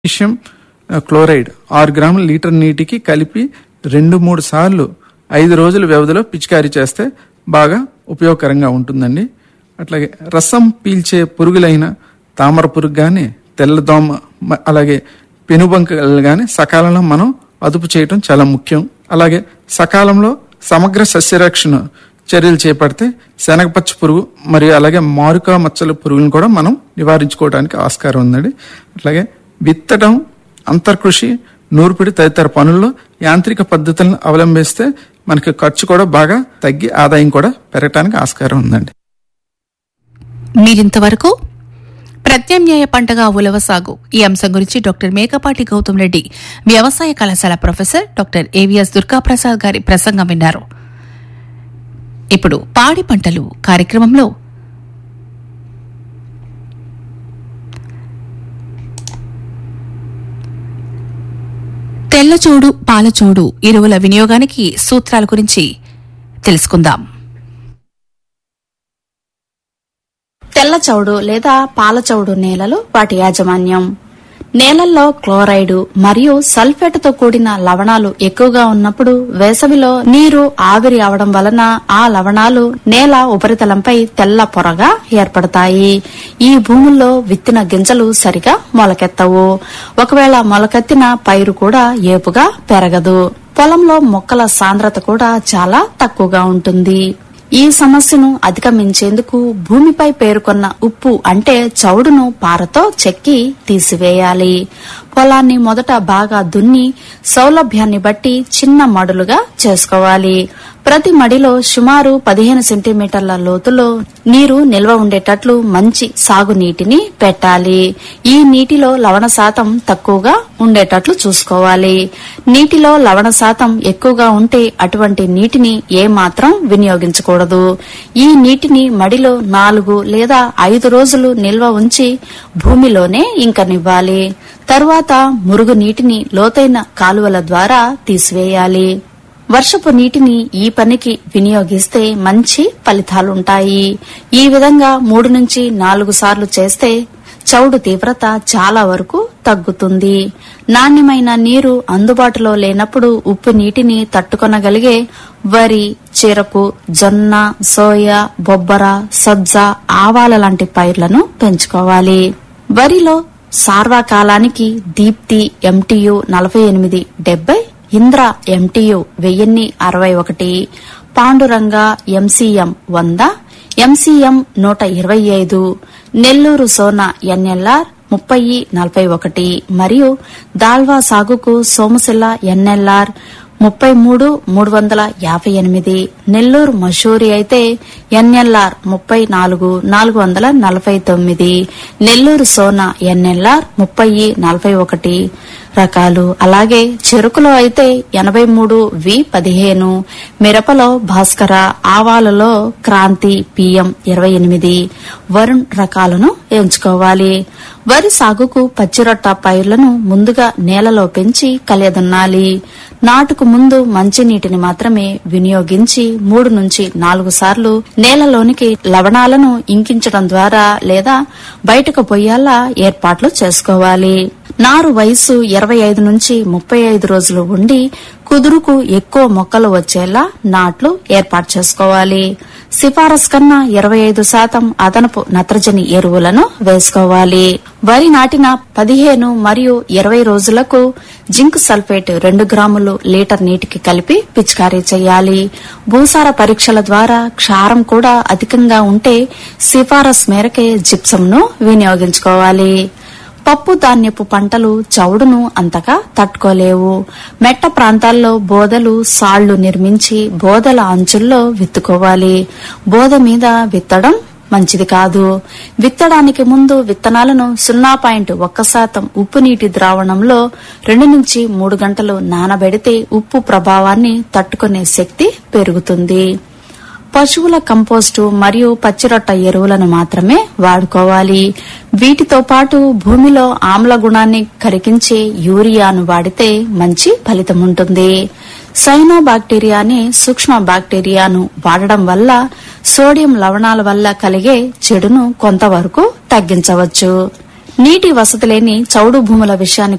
magnesium ఆ, chloride ఆరు గ్రాముల లీటర్ నీటికి కలిపి రెండు మూడు సార్లు ఐదు రోజుల వ్యవధిలో పిచికారీ చేస్తే బాగా ఉపయోగకరంగా ఉంటుందండి అట్లాగే రసం పీల్చే పురుగులైన తామర పురుగు కానీ తెల్లదోమ మ- అలాగే పెనుబంకలు కానీ సకాలంలో మనం అదుపు చేయటం చాలా ముఖ్యం అలాగే సకాలంలో సమగ్ర సస్యరక్షణ చర్యలు చేపడితే శనగపచ్చ పురుగు మరియు అలాగే మారుకా మచ్చల పురుగులను కూడా మనం నివారించుకోవడానికి ఆస్కారం ఉందండి అట్లాగే విత్తడం అంతర్కృషి నూర్పిడి తదితర పనుల్లో యాంత్రిక పద్ధతులను అవలంబిస్తే మనకి ఖర్చు కూడా బాగా తగ్గి ఆదాయం కూడా పెరగడానికి ఆస్కారం ఉందండి మీరింతవరకు ప్రత్యామ్నాయ పంటగా ఉలవ సాగు ఈ అంశం గురించి డాక్టర్ మేకపాటి గౌతమ్ రెడ్డి వ్యవసాయ కళాశాల ప్రొఫెసర్ డాక్టర్ ఏవిఎస్ దుర్గాప్రసాద్ గారి ప్రసంగం విన్నారు ఇప్పుడు పాడి పంటలు కార్యక్రమంలో తెల్లచూడు పాలచూడు ఎరువుల వినియోగానికి సూత్రాల గురించి తెలుసుకుందాం తెల్ల చౌడు లేదా పాల చౌడు నేలలు వాటి యాజమాన్యం నేలల్లో క్లోరైడు మరియు సల్ఫేట్తో కూడిన లవణాలు ఎక్కువగా ఉన్నప్పుడు వేసవిలో నీరు ఆవిరి అవడం వలన ఆ లవణాలు నేల ఉపరితలంపై తెల్ల పొరగా ఏర్పడతాయి ఈ భూముల్లో విత్తిన గింజలు సరిగా మొలకెత్తవు ఒకవేళ మొలకెత్తిన పైరు కూడా ఏపుగా పెరగదు పొలంలో మొక్కల సాంద్రత కూడా చాలా తక్కువగా ఉంటుంది ఈ సమస్యను అధిగమించేందుకు భూమిపై పేరుకొన్న ఉప్పు అంటే చౌడును పారతో చెక్కి తీసివేయాలి పొలాన్ని మొదట బాగా దున్ని సౌలభ్యాన్ని బట్టి చిన్న మడులుగా చేసుకోవాలి ప్రతి మడిలో సుమారు పదిహేను సెంటీమీటర్ల లోతులో నీరు నిల్వ ఉండేటట్లు మంచి సాగునీటిని పెట్టాలి ఈ నీటిలో లవణ శాతం తక్కువగా ఉండేటట్లు చూసుకోవాలి నీటిలో లవణ శాతం ఎక్కువగా ఉంటే అటువంటి నీటిని ఏమాత్రం వినియోగించకూడదు ఈ నీటిని మడిలో నాలుగు లేదా ఐదు రోజులు నిల్వ ఉంచి భూమిలోనే ఇంకనివ్వాలి తరువాత మురుగు నీటిని లోతైన కాలువల ద్వారా తీసివేయాలి వర్షపు నీటిని ఈ పనికి వినియోగిస్తే మంచి ఫలితాలుంటాయి ఈ విధంగా మూడు నుంచి నాలుగు సార్లు చేస్తే చౌడు తీవ్రత చాలా వరకు తగ్గుతుంది నాణ్యమైన నీరు అందుబాటులో లేనప్పుడు ఉప్పు నీటిని తట్టుకొనగలిగే వరి చెరకు జొన్న సోయా బొబ్బర సజ్జ ఆవాల లాంటి పైర్లను పెంచుకోవాలి వరిలో సార్వకాలానికి దీప్తి ఎంటీయు నలభై ఎనిమిది డెబ్బై ఇంద్ర ఎంటీయు వెయ్యిన్ని అరవై ఒకటి పాండురంగ ఎంసీఎం వంద ఎంసీఎం నూట ఇరవై ఐదు నెల్లూరు సోనా ఎన్ఎల్ఆర్ ముప్పై నలభై ఒకటి మరియు దాల్వా సాగుకు సోమశిల ఎన్ఎల్ఆర్ ముప్పై మూడు మూడు వందల యాభై ఎనిమిది నెల్లూరు మషూరి అయితే ఎన్ఎల్ఆర్ ముప్పై నాలుగు నాలుగు వందల నలభై తొమ్మిది నెల్లూరు సోనా ఎన్ఎల్ఆర్ ముప్పై నలభై ఒకటి రకాలు అలాగే చెరుకులో అయితే ఎనభై మూడు వి పదిహేను మిరపలో భాస్కర ఆవాలలో క్రాంతి పిఎం ఇరవై ఎనిమిది వరుణ్ రకాలను ఎంచుకోవాలి వరి సాగుకు పచ్చిరొట్ట పైర్లను ముందుగా నేలలో పెంచి కలియదున్నాలి నాటుకు ముందు మంచినీటిని మాత్రమే వినియోగించి మూడు నుంచి నాలుగు సార్లు నేలలోనికి లవణాలను ఇంకించడం ద్వారా లేదా బయటకు పొయ్యాలా ఏర్పాట్లు చేసుకోవాలి నారు వయసు ఇరవై ఐదు నుంచి ముప్పై ఐదు రోజులు ఉండి కుదురుకు ఎక్కువ మొక్కలు వచ్చేలా నాట్లు ఏర్పాటు చేసుకోవాలి సిఫారసు కన్నా ఇరవై ఐదు శాతం అదనపు నత్రజని ఎరువులను వేసుకోవాలి వరి నాటిన పదిహేను మరియు ఇరవై రోజులకు జింక్ సల్ఫేట్ రెండు గ్రాములు లీటర్ నీటికి కలిపి పిచికారీ చేయాలి భూసార పరీక్షల ద్వారా క్షారం కూడా అధికంగా ఉంటే సిఫారసు మేరకే జిప్సంను వినియోగించుకోవాలి పప్పు ధాన్యపు పంటలు చౌడును అంతగా తట్టుకోలేవు మెట్ట ప్రాంతాల్లో బోదలు సాళ్లు నిర్మించి బోదల అంచుల్లో విత్తుకోవాలి బోద మీద విత్తడం మంచిది కాదు విత్తడానికి ముందు విత్తనాలను సున్నా పాయింట్ ఒక్క శాతం ఉప్పు నీటి ద్రావణంలో రెండు నుంచి మూడు గంటలు నానబెడితే ఉప్పు ప్రభావాన్ని తట్టుకునే శక్తి పెరుగుతుంది పశువుల కంపోస్టు మరియు పచ్చిరొట్ట ఎరువులను మాత్రమే వాడుకోవాలి వీటితో పాటు భూమిలో ఆమ్ల గుణాన్ని కరిగించే యూరియాను వాడితే మంచి ఫలితం ఉంటుంది సైనో బాక్టీరియా అనే సూక్ష్మ బాక్టీరియాను వాడడం వల్ల సోడియం లవణాల వల్ల కలిగే చెడును కొంతవరకు తగ్గించవచ్చు నీటి వసతి లేని చౌడు భూముల విషయానికి